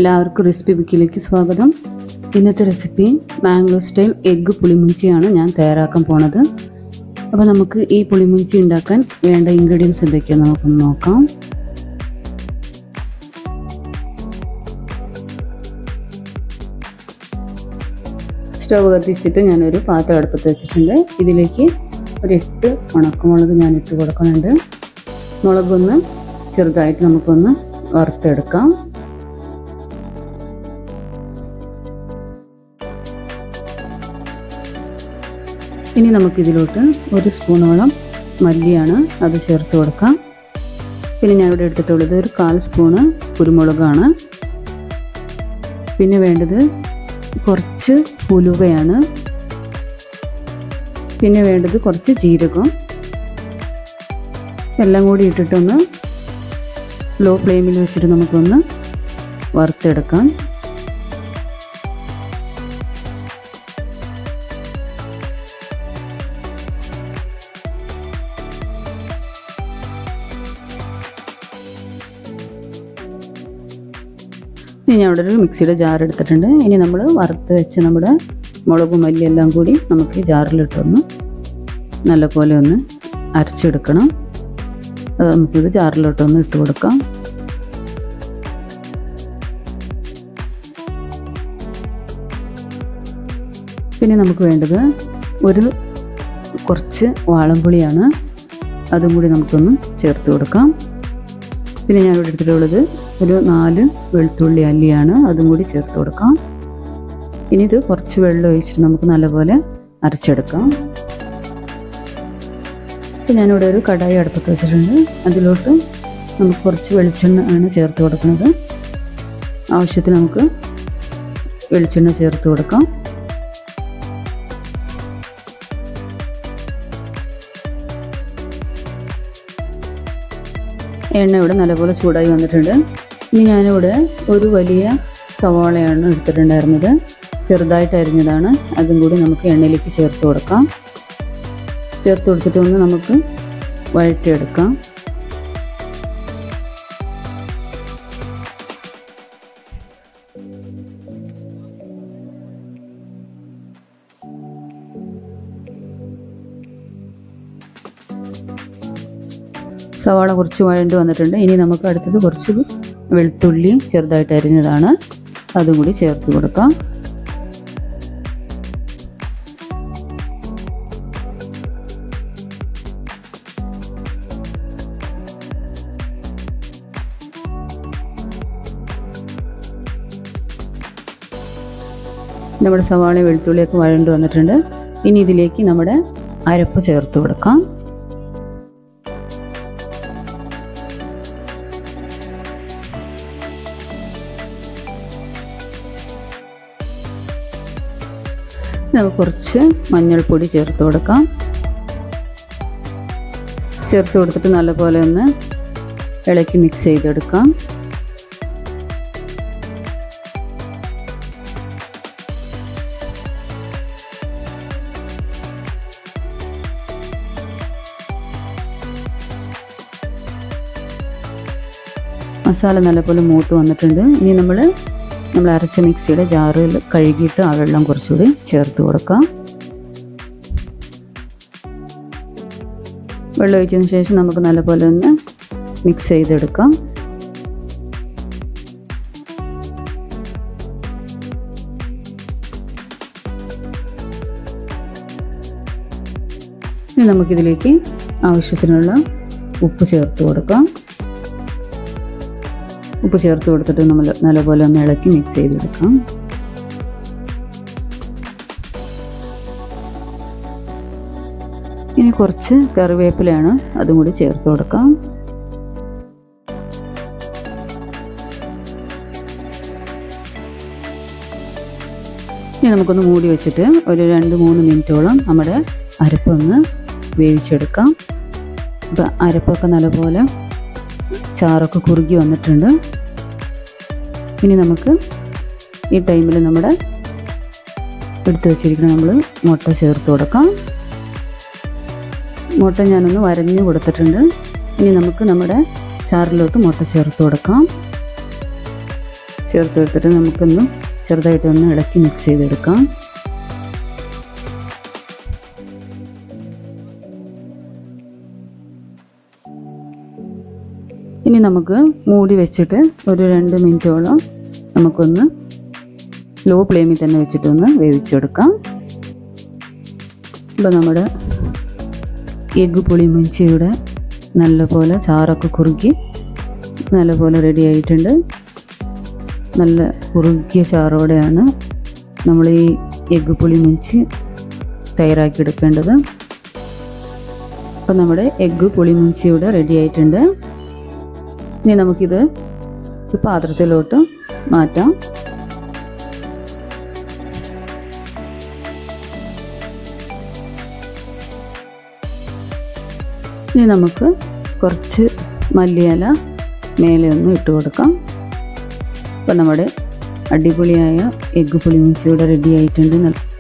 എല്ലാവർക്കും റെസിപ്പി ബുക്കിലേക്ക് സ്വാഗതം ഇന്നത്തെ റെസിപ്പി മാംഗോ സ്റ്റൈൽ എഗ്ഗ് പുളിമുഞ്ചിയാണ് ഞാൻ തയ്യാറാക്കാൻ പോണത് അപ്പോൾ നമുക്ക് ഈ പുളിമുഞ്ചി ഉണ്ടാക്കാൻ വേണ്ട ഇൻഗ്രീഡിയൻസ് എന്തൊക്കെയാണെന്ന് നമുക്കൊന്ന് നോക്കാം സ്റ്റവ് കത്തിച്ചിട്ട് ഞാനൊരു പാത്രം അടുപ്പത്ത് വെച്ചിട്ടുണ്ട് ഇതിലേക്ക് ഒരു എട്ട് ഉണക്കമുളക് ഞാൻ ഇട്ട് കൊടുക്കുന്നുണ്ട് മുളകൊന്ന് ചെറുതായിട്ട് നമുക്കൊന്ന് വറുത്തെടുക്കാം ഇനി നമുക്കിതിലോട്ട് ഒരു സ്പൂണോളം മല്ലിയാണ് അത് ചേർത്ത് കൊടുക്കാം പിന്നെ ഞാനിവിടെ എടുത്തിട്ടുള്ളത് ഒരു കാൽ സ്പൂണ് കുരുമുളകാണ് പിന്നെ വേണ്ടത് കുറച്ച് ഉലുവയാണ് പിന്നെ വേണ്ടത് കുറച്ച് ജീരകം എല്ലാം കൂടി ഇട്ടിട്ടൊന്ന് ലോ ഫ്ലെയിമിൽ വെച്ചിട്ട് നമുക്കൊന്ന് വറുത്തെടുക്കാം ഇനി ഞാൻ ഇവിടെ ഒരു മിക്സിയുടെ ജാർ എടുത്തിട്ടുണ്ട് ഇനി നമ്മൾ വറുത്ത് വെച്ച് നമ്മുടെ മുളകും മല്ലി എല്ലാം കൂടി നമുക്ക് ഈ ജാറിലിട്ടൊന്ന് നല്ലപോലെ ഒന്ന് അരച്ചെടുക്കണം അത് നമുക്കിത് ജാറിലോട്ടൊന്ന് ഇട്ട് കൊടുക്കാം പിന്നെ നമുക്ക് വേണ്ടത് ഒരു കുറച്ച് വാളംപുളിയാണ് അതും കൂടി നമുക്കൊന്ന് ചേർത്ത് കൊടുക്കാം പിന്നെ ഞാൻ ഇവിടെ എടുത്തിട്ടുള്ളത് ഒരു നാല് വെളുത്തുള്ളി അല്ലിയാണ് അതും കൂടി ചേർത്ത് കൊടുക്കാം ഇനി ഇത് കുറച്ച് വെള്ളം ഒഴിച്ചിട്ട് നമുക്ക് നല്ലപോലെ അരച്ചെടുക്കാം ഇപ്പം ഞാനിവിടെ ഒരു കടായി അടുപ്പത്ത് വെച്ചിട്ടുണ്ട് അതിലോട്ട് നമുക്ക് കുറച്ച് വെളിച്ചെണ്ണ ആണ് ചേർത്ത് കൊടുക്കുന്നത് ആവശ്യത്തിന് നമുക്ക് വെളിച്ചെണ്ണ ചേർത്ത് കൊടുക്കാം എണ്ണ ഇവിടെ നല്ലപോലെ ചൂടായി വന്നിട്ടുണ്ട് ഇനി ഞാനിവിടെ ഒരു വലിയ സവാളയാണ് എടുത്തിട്ടുണ്ടായിരുന്നത് ചെറുതായിട്ട് അരിഞ്ഞതാണ് അതും കൂടി നമുക്ക് എണ്ണയിലേക്ക് ചേർത്ത് കൊടുക്കാം ചേർത്ത് കൊടുത്തിട്ട് ഒന്ന് നമുക്ക് വഴറ്റിയെടുക്കാം സവാള കുറച്ച് വഴണ്ട് വന്നിട്ടുണ്ട് ഇനി നമുക്ക് അടുത്തത് കുറച്ച് വെളുത്തുള്ളി ചെറുതായിട്ട് അരിഞ്ഞതാണ് അതും കൂടി ചേർത്ത് കൊടുക്കാം നമ്മുടെ സവാള വെളുത്തുള്ളിയൊക്കെ വഴണ്ട് വന്നിട്ടുണ്ട് ഇനി ഇതിലേക്ക് നമ്മുടെ അരപ്പ് ചേർത്ത് കൊടുക്കാം നമുക്ക് കുറച്ച് മഞ്ഞൾപ്പൊടി ചേർത്ത് കൊടുക്കാം ചേർത്ത് കൊടുത്തിട്ട് നല്ലപോലെ ഒന്ന് ഇളക്കി മിക്സ് ചെയ്തെടുക്കാം മസാല നല്ലപോലെ മൂത്ത് വന്നിട്ടുണ്ട് ഇനി നമ്മൾ നമ്മൾ അരച്ച മിക്സിയുടെ ജാറിൽ കഴുകിയിട്ട് ആ വെള്ളം കുറച്ചുകൂടി ചേർത്ത് കൊടുക്കാം വെള്ളം ഒഴിച്ചതിന് ശേഷം നമുക്ക് നല്ലപോലെ ഒന്ന് മിക്സ് ചെയ്തെടുക്കാം ഇനി നമുക്കിതിലേക്ക് ആവശ്യത്തിനുള്ള ഉപ്പ് ചേർത്ത് കൊടുക്കാം ഉപ്പ് ചേർത്ത് കൊടുത്തിട്ട് നമ്മൾ നല്ലപോലെ ഒന്ന് ഇളക്കി മിക്സ് ചെയ്തെടുക്കാം ഇനി കുറച്ച് കറിവേപ്പിലയാണ് അതും കൂടി ചേർത്ത് കൊടുക്കാം ഇനി നമുക്കൊന്ന് മൂടി വെച്ചിട്ട് ഒരു രണ്ട് മൂന്ന് മിനിറ്റോളം നമ്മുടെ അരപ്പൊന്ന് വേവിച്ചെടുക്കാം ഇപ്പം അരപ്പൊക്കെ നല്ലപോലെ ചാറൊക്കെ കുറുകി വന്നിട്ടുണ്ട് ഇനി നമുക്ക് ഈ ടൈമിൽ നമ്മുടെ എടുത്തു വെച്ചിരിക്കുന്ന നമ്മൾ മുട്ട ചേർത്ത് കൊടുക്കാം മുട്ട ഞാനൊന്ന് വരഞ്ഞ് കൊടുത്തിട്ടുണ്ട് ഇനി നമുക്ക് നമ്മുടെ ചാറിലോട്ട് മുട്ട ചേർത്ത് കൊടുക്കാം ചേർത്ത് എടുത്തിട്ട് നമുക്കൊന്ന് ചെറുതായിട്ടൊന്ന് ഇളക്കി മിക്സ് ചെയ്തെടുക്കാം ഇനി നമുക്ക് മൂടി വെച്ചിട്ട് ഒരു രണ്ട് മിനിറ്റോളം നമുക്കൊന്ന് ലോ ഫ്ലെയിമിൽ തന്നെ വെച്ചിട്ടൊന്ന് വേവിച്ചെടുക്കാം ഇപ്പോൾ നമ്മുടെ എഗ്ഗ് പുളിമുഞ്ചിയുടെ നല്ലപോലെ ചാറൊക്കെ കുറുക്കി നല്ലപോലെ റെഡി ആയിട്ടുണ്ട് നല്ല കുറുകിയ ചാറോടെയാണ് നമ്മൾ ഈ എഗ്ഗ് പുളിമുഞ്ചി തയ്യാറാക്കി എടുക്കേണ്ടത് അപ്പോൾ നമ്മുടെ എഗ്ഗ് പുളിമുഞ്ചി ഇവിടെ റെഡി ആയിട്ടുണ്ട് ഇനി നമുക്കിത് ഒരു പാത്രത്തിലോട്ട് മാറ്റാം ഇനി നമുക്ക് കുറച്ച് മല്ലിയില മേലെ ഒന്ന് ഇട്ട് കൊടുക്കാം അപ്പോൾ നമ്മുടെ അടിപൊളിയായ എഗ്ഗ് പുളിമുച്ചിയുടെ റെഡി ആയിട്ടുണ്ട്